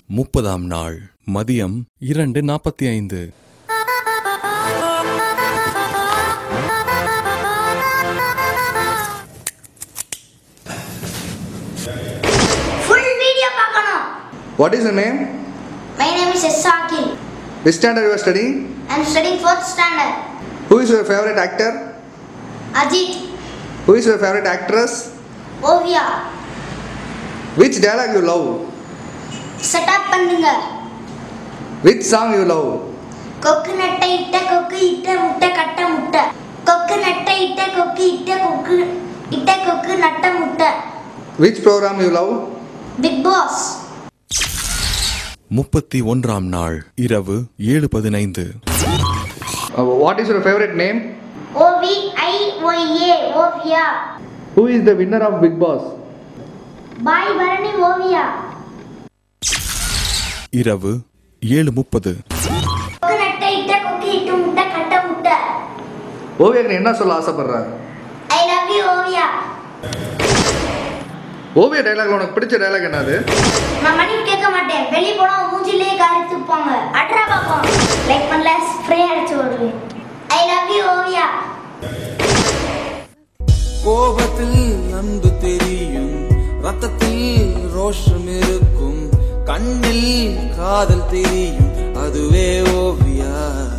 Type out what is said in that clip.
முப்பதாம் நாள் மதியம் இரண்டு நாற்பத்தி ஐந்து ஃபுல் வீடியோ பார்க்கணும் What is your name? My name is S Akhil Which standard you are studying? I am studying fourth standard Who is your favorite actor? Ajith Who is your favorite actress? Oviya Which dialogue you love? Setup பண்ணுங்க Which song you love? கொக்கு நட்டை இட்ட கொக்கு இட்ட முட்டை கட்ட முட்டை கொக்கு நட்டை இட்ட கொக்கு இட்ட கொக்கு இட்ட கொக்கு நட்ட முட்டை Which program you love? Big Boss முப்பத்தி ஒன்றாம் நாள் இரவு ஏழு பதினைந்து Uh, what is your favorite name? O V I Y A Oviya Who is the winner of Big Boss? பாய் பரணி ஓவியா இரவு ஏழு முப்பது கொக்கு நட்டை இட்ட கொக்கு இட்ட முட்டை கட்ட முட்டை ஓவியர் நீ என்ன சொல்ல ஆசைப்படுற ஐ லவ் யூ ஓவியா ஓவிய டைலாக்ல உனக்கு பிடிச்ச டைலாக் என்னது நான் மணி கேட்க மாட்டேன் வெளியே போனா மூஞ்சிலே காரி துப்பாங்க அட்ரா பாப்போம் லைக் பண்ணல ஸ்ப்ரே அடிச்சு ஓடுவேன் ஐ லவ் யூ ஓவியா கோபத்தில் அன்பு தெரியும் ரத்தத்தில் ரோஷம் இருக்கும் கண்ணில் காதல் தெரியும் அதுவே ஓவியா